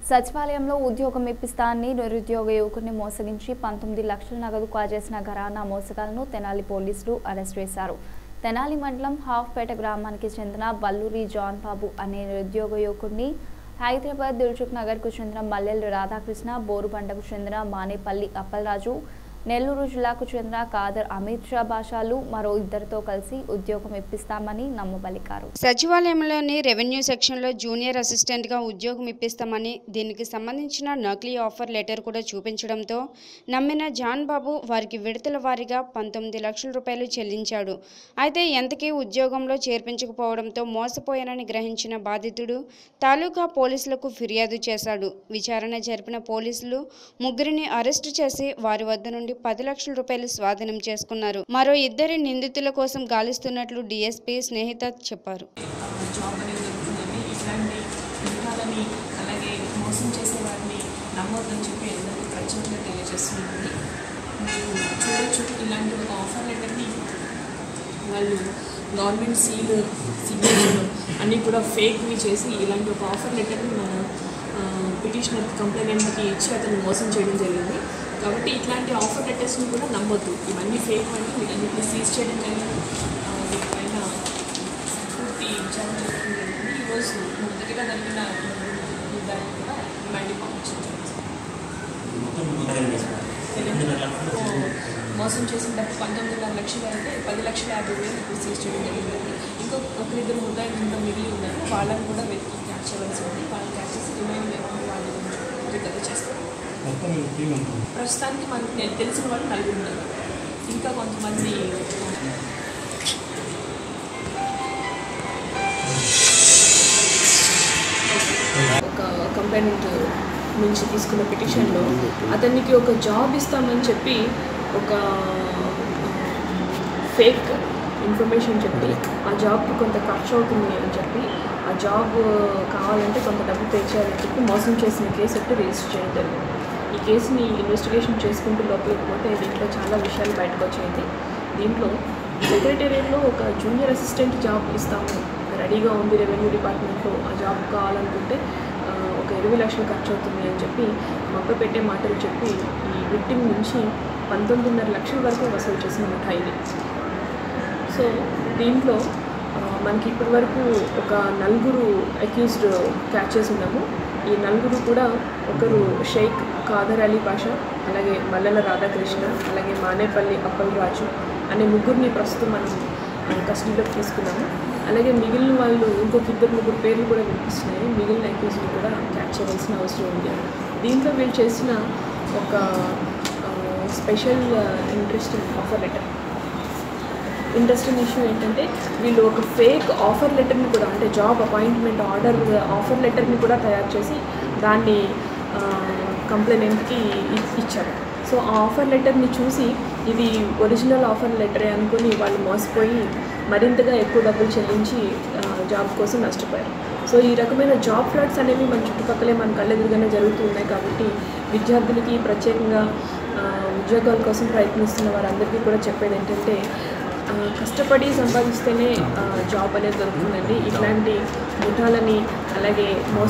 సచివాలయంలో ఉద్యోగం ఇప్పిస్తానని నిరుద్యోగ యువకుడిని మోసగించి పంతొమ్మిది లక్షల నగదు కాజేసిన ఘరానా మోసగాలను తెనాలి పోలీసులు అరెస్ట్ చేశారు తెనాలి మండలం హాఫ్పేట గ్రామానికి చెందిన బల్లూరి జాన్ బాబు అనే నిరుద్యోగ యువకుడిని హైదరాబాద్ దిల్సుఖ్ నగర్కు చెందిన మల్లెల్లు రాధాకృష్ణ బోరుబండకు చెందిన మానేపల్లి అప్పలరాజు నెల్లూరు జిల్లాకు చెందిన కాదర్ అమిత్ షా భాషాలు మరో ఇద్దరితో కలిసి ఉద్యోగం ఇప్పిస్తామని నమ్మబలికారు సచివాలయంలోని రెవెన్యూ సెక్షన్లో జూనియర్ అసిస్టెంట్గా ఉద్యోగం ఇప్పిస్తామని దీనికి సంబంధించిన నకిలీ ఆఫర్ లెటర్ కూడా చూపించడంతో నమ్మిన జాన్ బాబు వారికి విడతల వారీగా పంతొమ్మిది లక్షల రూపాయలు చెల్లించాడు అయితే ఎంతకీ ఉద్యోగంలో చేర్పించకపోవడంతో మోసపోయానని గ్రహించిన బాధితుడు తాలూకా పోలీసులకు ఫిర్యాదు చేశాడు విచారణ జరిపిన పోలీసులు ముగ్గురిని అరెస్టు చేసి వారి వద్ద నుండి పది లక్షల రూపాయలు స్వాధీనం చేసుకున్నారు మరో ఇద్దరి నిందితుల కోసం గాలిస్తున్నట్లు డీఎస్పీ స్నేహిత చెప్పారు జాబ్ అనేది దొరుకుతుందండి ఇట్లాంటి విధాలని అలాగే మోసం చేసే వారిని నమ్మొద్దని చెప్పి అందరికీ ప్రత్యేకంగా తెలియజేస్తున్నానండి మీరు చూడొచ్చు ఇలాంటి ఒక ఆఫర్ లెటర్ని వాళ్ళు గవర్నమెంట్ సీల్ సిగ్నేచర్ అన్నీ కూడా ఫేక్వి చేసి ఇలాంటి ఒక ఆఫర్ లెటర్ని మన పిటిషనర్ కంప్లైంట్కి ఇచ్చి అతను మోసం చేయడం జరిగింది కాబట్టి ఇట్లాంటి ఆఫర్ లెటర్స్ని కూడా నమ్మొద్దు ఇవన్నీ ఫేక్ అని వీటన్నిటిని సీజ్ చేయడం జరిగింది ఆ, వీటిపైన పూర్తి విచారణ చేయడం జరిగింది ఈరోజు మొదటిగా జరిగిన నిర్ధారణ కూడా రిమాండ్కి పంపించడం జరిగింది మోసం చేసిన డబ్బు పంతొమ్మిదిన్నర లక్షలు అయితే పది లక్షల యాభై వేలు ఇప్పుడు సీజ్ చేయడం జరిగింది ఇంకో ఒకరిద్దరు ముద్దాయిలు ఇంకా మిగిలి ఉన్నారు వాళ్ళని కూడా వెతికి క్యాచ్ చేయవలసి ఉంది వాళ్ళని క్యాచ్ చేసి రిమైనింగ్ అమౌంట్ వాళ్ళ గురించి రికవర్ చేస్తారు మొత్తం ఈ టీం ఎంత ఉంది? ప్రస్తుతానికి మనకు నేను తెలిసిన వాళ్ళు నలుగురు ఉన్నారు ఇంకా కొంతమంది ఒక కంప్లైంట్ నుంచి తీసుకున్న పిటిషన్లో అతనికి ఒక జాబ్ ఇస్తామని చెప్పి ఒక ఫేక్ ఇన్ఫర్మేషన్ చెప్పి ఆ జాబ్కి కొంత ఖర్చు అవుతుంది అని చెప్పి ఆ జాబ్ కావాలంటే కొంత డబ్బు పే చేయాలని చెప్పి మోసం చేసిన కేసు ఒకటి రిజిస్టర్ చేయడం జరిగింది ఈ కేసుని ఇన్వెస్టిగేషన్ చేసుకుంటూ లోపలికి పోతే దీంట్లో చాలా విషయాలు బయటకు వచ్చాయి దీంట్లో సెక్రటేరియట్లో ఒక జూనియర్ అసిస్టెంట్ జాబ్ ఇస్తాము రెడీగా ఉంది రెవెన్యూ డిపార్ట్మెంట్లో ఆ జాబ్ కావాలనుకుంటే ఆ, ఒక ఇరవై లక్షలు ఖర్చు అవుతుంది అని చెప్పి మబ్బ పెట్టే మాటలు చెప్పి ఈ విక్టిమ్ నుంచి పంతొమ్మిదిన్నర లక్షల వరకు వసూలు చేసిన ముఠా ఇది సో దీంట్లో ఆ, మనకి ఇప్పటి వరకు ఒక నలుగురు అక్యూజ్డ్ క్యాచ్ చేసి ఉన్నాము ఈ నలుగురు కూడా ఒకరు షేక్ కాదర్ అలీ పాషా అలాగే మల్లెల రాధాకృష్ణ అలాగే మానేపల్లి అప్పల్ రాజు అనే ముగ్గురిని ప్రస్తుతం మనం ఆ, కస్టడీలోకి తీసుకున్నాము అలాగే మిగిలిన వాళ్ళు ఇంకొక ఇద్దరు ముగ్గురు పేర్లు కూడా వినిపిస్తున్నాయి మిగిలిన అక్యూజ్ని కూడా క్యాచ్ చేయవలసిన అవసరం ఉంది దీంట్లో వీళ్ళు చేసిన ఒక special interesting offer letter interesting issue ఏంటంటే వీళ్ళు ఒక ఫేక్ ఆఫర్ లెటర్ని కూడా అంటే జాబ్ అపాయింట్మెంట్ ఆర్డర్ ఆఫర్ లెటర్ని కూడా తయారు చేసి దాన్ని కంప్లైనెంట్కి ఇచ్చారు సో ఆ ఆఫర్ లెటర్ని చూసి ఇది ఒరిజినల్ ఆఫర్ లెటరే అనుకుని వాళ్ళు మోసపోయి మరింతగా ఎక్కువ డబ్బులు చెల్లించి ఆ, జాబ్ కోసం నష్టపోయారు సో ఈ రకమైన జాబ్ ఫ్రాడ్స్ అనేవి మన చుట్టుపక్కలే మన కళ్ళెదురుగానే జరుగుతూ ఉన్నాయి కాబట్టి విద్యార్థులకి ప్రత్యేకంగా ఆ, ఉద్యోగాల కోసం ప్రయత్నిస్తున్న వారందరికీ కూడా చెప్పేది ఏంటంటే ఆ, కష్టపడి సంపాదిస్తేనే ఆ, జాబ్ అనేది దొరుకుతుందండి ఇట్లాంటి ముఠాలని అలాగే మోస